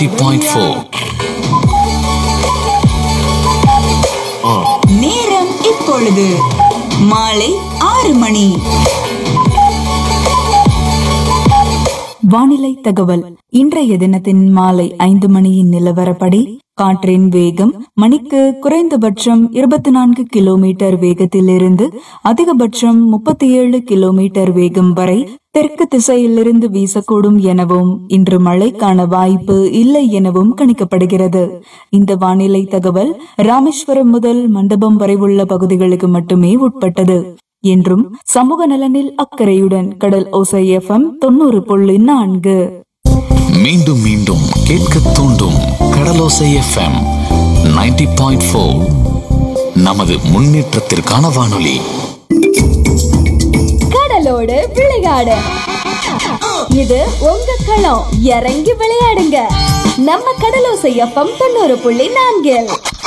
ninety point four நேரம் இப்பொழுது மாலை ஆறு மணி வானிலை தகவல் இன்றைய தினத்தின் மாலை ஐந்து மணியின் நிலவரப்படி காற்றின் வேகம் மணிக்கு குறைந்தபட்சம் இருபத்தி நான்கு கிலோமீட்டர் வேகத்திலிருந்து அதிகபட்சம் முப்பத்தி ஏழு கிலோமீட்டர் வேகம் வரை தெற்கு திசையிலிருந்து வீசக்கூடும் எனவும் இன்று மழைக்கான வாய்ப்பு இல்லை எனவும் கணிக்கப்படுகிறது இந்த வானிலை தகவல் ராமேஸ்வரம் முதல் மண்டபம் வரை உள்ள பகுதிகளுக்கு மட்டுமே உட்பட்டது என்றும் சமூக நலனில் அக்கறையுடன் கடல் ஓசை எஃப்எம் தொண்ணூறு புள்ளி நான்கு மீண்டும் மீண்டும் கேட்க தூண்டும் Kadalosai FM ninety point four நமது முன்னேற்றத்திற்கான வானொலி கடலோடு விளையாடு இது உங்க களம் இறங்கி விளையாடுங்க நம்ம கடலோசை எஃப்எம் தொண்ணூறு புள்ளி நான்கில்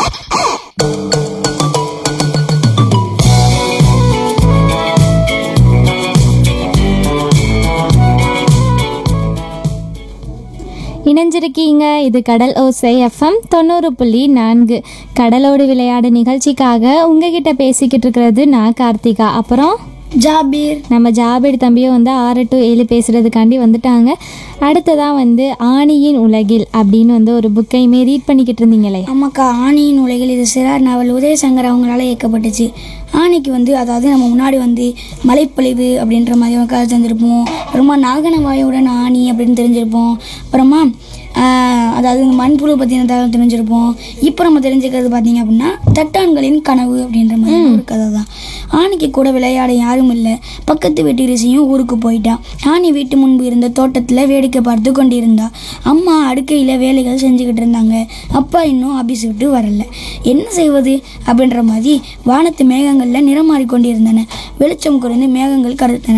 இணைஞ்சிருக்கீங்க இது கடல் ஓசை எஃப்எம் தொண்ணூறு புள்ளி நான்கு கடலோடு விளையாடு நிகழ்ச்சிக்காக உங்ககிட்ட பேசிக்கிட்டு இருக்கிறது நான் கார்த்திகா அப்புறம் ஜாபீர் நம்ம ஜாபீர் தம்பியும் வந்து ஆறு டு ஏழு பேசுகிறதுக்காண்டி வந்துட்டாங்க அடுத்ததாக வந்து ஆணியின் உலகில் அப்படின்னு வந்து ஒரு புக்கையுமே ரீட் பண்ணிக்கிட்டு இருந்தீங்களே ஆமாக்கா ஆணியின் உலகில் இது சிறார் நாவல் உதயசங்கர் அவங்களால இயக்கப்பட்டுச்சு ஆணிக்கு வந்து அதாவது நம்ம முன்னாடி வந்து மலைப்பொழிவு அப்படின்ற மாதிரி ஒரு கதை தந்திருப்போம் அப்புறமா நாகனவாயுடன் ஆணி அப்படின்னு தெரிஞ்சிருப்போம் அப்புறமா ஆஹ், அதாவது இந்த மண்புழு பற்றின தகவல் தெரிஞ்சிருப்போம் இப்போ நம்ம தெரிஞ்சுக்கிறது பார்த்தீங்க அப்படின்னா தட்டான்களின் கனவு அப்படின்ற மாதிரி ஒரு கதை தான் ஆணிக்கு கூட விளையாட யாரும் இல்லை பக்கத்து வீட்டு ரிஷியும் ஊருக்கு போயிட்டான் ஆணி வீட்டு முன்பு இருந்த தோட்டத்தில் வேடிக்கை பார்த்து கொண்டிருந்தா அம்மா அடுக்கையில் வேலைகள் செஞ்சுக்கிட்டு இருந்தாங்க அப்பா இன்னும் ஆபீஸ் விட்டு வரல என்ன செய்வது அப்படின்ற மாதிரி வானத்து மேகங்களில் நிறம் மாறிக்கொண்டிருந்தன வெளிச்சம் குறைந்து மேகங்கள் கருத்தன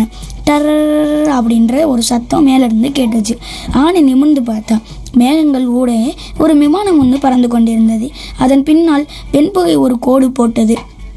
டர் அப்படின்ற ஒரு சத்தம் மேலிருந்து கேட்டுச்சு ஆணி நிமிர்ந்து பார்த்தா மேகங்கள் ஊட ஒரு விமானம் ஒன்று பறந்து கொண்டிருந்தது அதன் பின்னால் வெண்புகை ஒரு கோடு போட்டது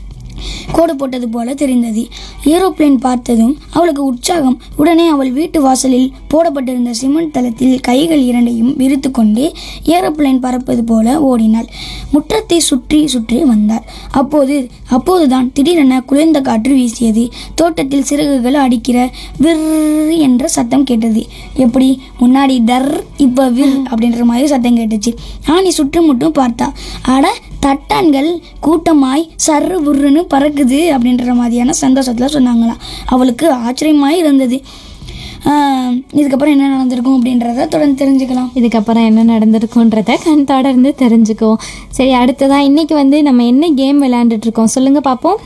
கோடு போட்டது போல தெரிந்தது ஏரோப்ளேன் பார்த்ததும் அவளுக்கு உற்சாகம் உடனே அவள் வீட்டு வாசலில் போடப்பட்டிருந்த சிமெண்ட் தளத்தில் கைகள் இரண்டையும் விரித்து கொண்டு ஏரோப்ளேன் பறப்பது போல ஓடினாள் முற்றத்தை சுற்றி சுற்றி வந்தாள் அப்போது அப்போதுதான் திடீரென குளிர்ந்த காற்று வீசியது தோட்டத்தில் சிறகுகள் அடிக்கிற விர் என்ற சத்தம் கேட்டது எப்படி முன்னாடி டர் இப்போ விர் அப்படின்ற மாதிரி சத்தம் கேட்டுச்சு ஆணி சுற்றுமுட்டும் பார்த்தா அட தட்டான்கள் கூட்டமாய் சர்ரு புர்ருன்னு பறக்குது அப்படின்ற மாதிரியான சந்தோஷத்தில் சொன்னாங்களாம் அவளுக்கு ஆச்சரியமாய் இருந்தது ஆஹ் இதுக்கப்புறம் என்ன நடந்திருக்கும் அப்படின்றத தொடர்ந்து தெரிஞ்சுக்கலாம் இதுக்கப்புறம் என்ன நடந்திருக்குன்றத கண் தொடர்ந்து தெரிஞ்சுக்குவோம் சரி அடுத்ததாக இன்னைக்கு வந்து நம்ம என்ன கேம் விளையாண்டுட்டு இருக்கோம் சொல்லுங்க பார்ப்போம்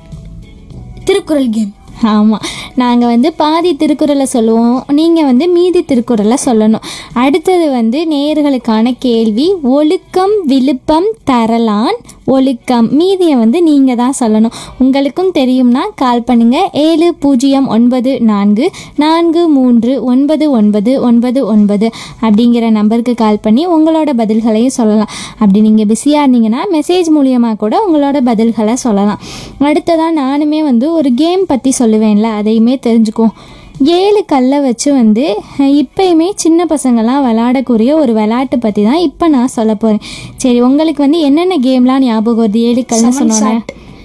திருக்குறள் கேம் ஆமாம் நாங்கள் வந்து பாதி திருக்குறளை சொல்லுவோம் நீங்கள் வந்து மீதி திருக்குறளை சொல்லணும் அடுத்தது வந்து நேயர்களுக்கான கேள்வி ஒழுக்கம் விழுப்பம் தரலான் ஒழுக்கம் மீதியை வந்து நீங்கள் தான் சொல்லணும் உங்களுக்கும் தெரியும்னா கால் பண்ணுங்கள் ஏழு பூஜ்ஜியம் ஒன்பது நான்கு நான்கு மூன்று ஒன்பது ஒன்பது ஒன்பது ஒன்பது அப்படிங்கிற நம்பருக்கு கால் பண்ணி உங்களோட பதில்களையும் சொல்லலாம் அப்படி நீங்கள் பிஸியாக இருந்தீங்கன்னா மெசேஜ் மூலியமாக கூட உங்களோட பதில்களை சொல்லலாம் அடுத்ததாக நானுமே வந்து ஒரு கேம் பற்றி சொல்லுவேன்ல அதையுமே தெரிஞ்சுக்குவோம் ஏழு கல்லை வச்சு வந்து அஹ், இப்பயுமே சின்ன பசங்கள்லாம் விளையாடக்கூடிய ஒரு விளையாட்டு பற்றி தான் இப்போ நான் சொல்ல போகிறேன் சரி உங்களுக்கு வந்து என்னென்ன கேம்லாம் ஞாபகம் வருது ஏழு கல்னு சொன்னோன்னே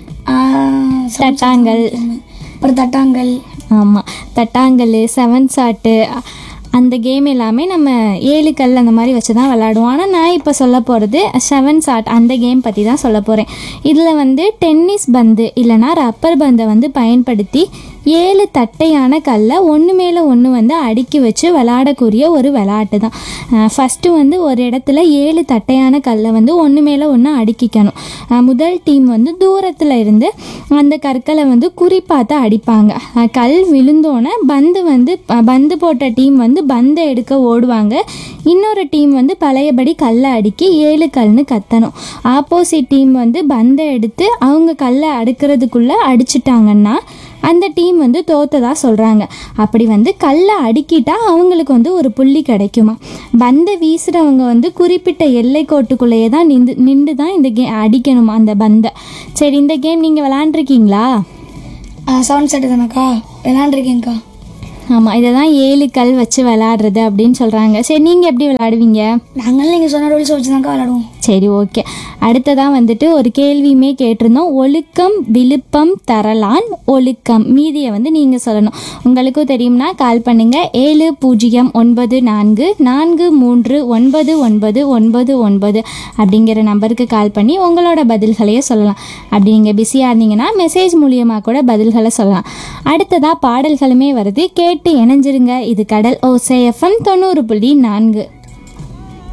ஆஹ் தட்டாங்கல் அப்புறம் தட்டாங்கல் ஆமாம் தட்டாங்கல் செவன் சாட்டு அ- அந்த கேம் எல்லாமே நம்ம ஏழு கல் அந்த மாதிரி வச்சு தான் விளாடுவோம் ஆனால் நான் இப்போ சொல்ல போகிறது செவன் சாட் அந்த கேம் பற்றி தான் சொல்ல போகிறேன் இதில் வந்து டென்னிஸ் பந்து இல்லைனா ரப்பர் பந்தை வந்து பயன்படுத்தி ஏழு தட்டையான கல்லை ஒன்று மேலே ஒன்று வந்து அடுக்கி வச்சு விளாடக்கூடிய ஒரு விளையாட்டு தான் ஃபஸ்ட்டு வந்து ஒரு இடத்துல ஏழு தட்டையான கல்லை வந்து ஒன்று மேலே ஒன்று அடுக்கிக்கணும் அஹ் முதல் டீம் வந்து தூரத்தில் இருந்து அந்த கற்களை வந்து குறிப்பாத்து அடிப்பாங்க அஹ் கல் விழுந்தோன்னே பந்து வந்து ப- பந்து போட்ட டீம் வந்து பந்தை எடுக்க ஓடுவாங்க இன்னொரு டீம் வந்து பழையபடி கல்லை அடுக்கி ஏழு கல்னு கத்தணும் ஆப்போசிட் டீம் வந்து பந்தை எடுத்து அவங்க கல்லை அடுக்கிறதுக்குள்ளே அடிச்சிட்டாங்கன்னா அந்த டீம் வந்து தோத்ததா சொல்கிறாங்க அப்படி வந்து கல்லை அடுக்கிட்டா அவங்களுக்கு வந்து ஒரு புள்ளி கிடைக்குமா பந்தை வீசுகிறவங்க வந்து குறிப்பிட்ட எல்லை கோட்டுக்குள்ளேயே தான் நின்று நின்று தான் இந்த கே அடிக்கணுமா அந்த பந்தை சரி இந்த கேம் நீங்கள் விளாண்டுருக்கீங்களா செவன் செட்டு தானேக்கா விளாண்டுருக்கேங்க்கா ஆமாம் இதை தான் ஏழு கல் வச்சு விளையாடுறது அப்படின்னு சொல்கிறாங்க சரி நீங்கள் எப்படி விளையாடுவீங்க நாங்களும் நீங்கள் சொன்ன ரூல்ஸை வச்சு தான்க்கா விளாடுவோம் சரி ஓகே அடுத்ததாக வந்துட்டு ஒரு கேள்வியுமே கேட்டிருந்தோம் ஒழுக்கம் விழுப்பம் தரலான் ஒழுக்கம் மீதியை வந்து நீங்கள் சொல்லணும் உங்களுக்கும் தெரியும்னா கால் பண்ணுங்கள் ஏழு பூஜ்ஜியம் ஒன்பது நான்கு நான்கு மூன்று ஒன்பது ஒன்பது ஒன்பது ஒன்பது அப்படிங்கிற நம்பருக்கு கால் பண்ணி உங்களோட பதில்களையே சொல்லலாம் அப்படி நீங்கள் பிஸியாக இருந்தீங்கன்னா மெசேஜ் மூலியமாக கூட பதில்களை சொல்லலாம் அடுத்ததாக பாடல்களுமே வருது கேட்டு இணைஞ்சிருங்க இது கடல் ஓசை எஃப்எம் தொண்ணூறு புள்ளி நான்கு